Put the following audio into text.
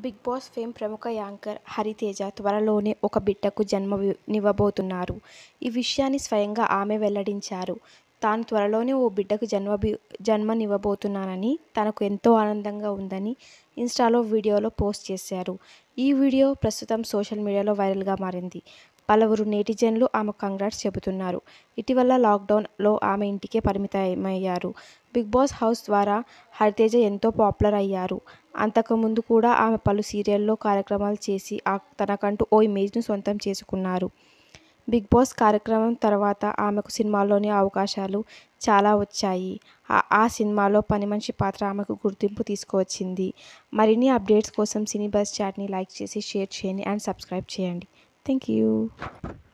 Big Boss fame ప్రముఖ anchor Hariteja త్వరలోనే ఒక బిడ్డకు జన్మనివ్వబోతున్నారు. ఈ విషయాన్ని స్వయంగా ఆమె వెల్లడించారు. తాను త్వరలోనే ఓ బిడ్డకు జన్మనివ్వబోతున్నానని, తనకు ఎంతో ఆనందంగా ఉందని ఇన్స్టాలో వీడియోలో పోస్ట్ చేశారు. ఈ వీడియో ప్రస్తుతం సోషల్ మీడియాలో వైరల్గా మారింది. పలువురు నెటిజన్లు ఆమెకు కంగ్రాట్స్ చెబుతున్నారు. ఇటీవల లాక్డౌన్ లో ఆమె ఇంటికే పరిమితమయ్యారు. బిగ్ బాస్ హౌస్ ద్వారా హరితేజ ఎంతో పాపులర్ అయ్యారు. అంతకు ముందు కూడా ఆమె పలు సీరియల్స్లో కార్యక్రమాలు చేసి తనకంటూ ఓ ఇమేజ్ను సొంతం చేసుకున్నారు. బిగ్ బాస్ కార్యక్రమం తర్వాత ఆమెకు సినిమాల్లోనూ అవకాశాలు చాలా వచ్చాయి. ఆ సినిమాలో పనిమనిషి పాత్ర ఆమెకు గుర్తింపు తీసుకువచ్చింది. మరిన్ని అప్డేట్స్ కోసం సినీ బజ్ చాట్ని లైక్ చేసి షేర్ చేయండి అండ్ సబ్స్క్రైబ్ చేయండి. థాంక్యూ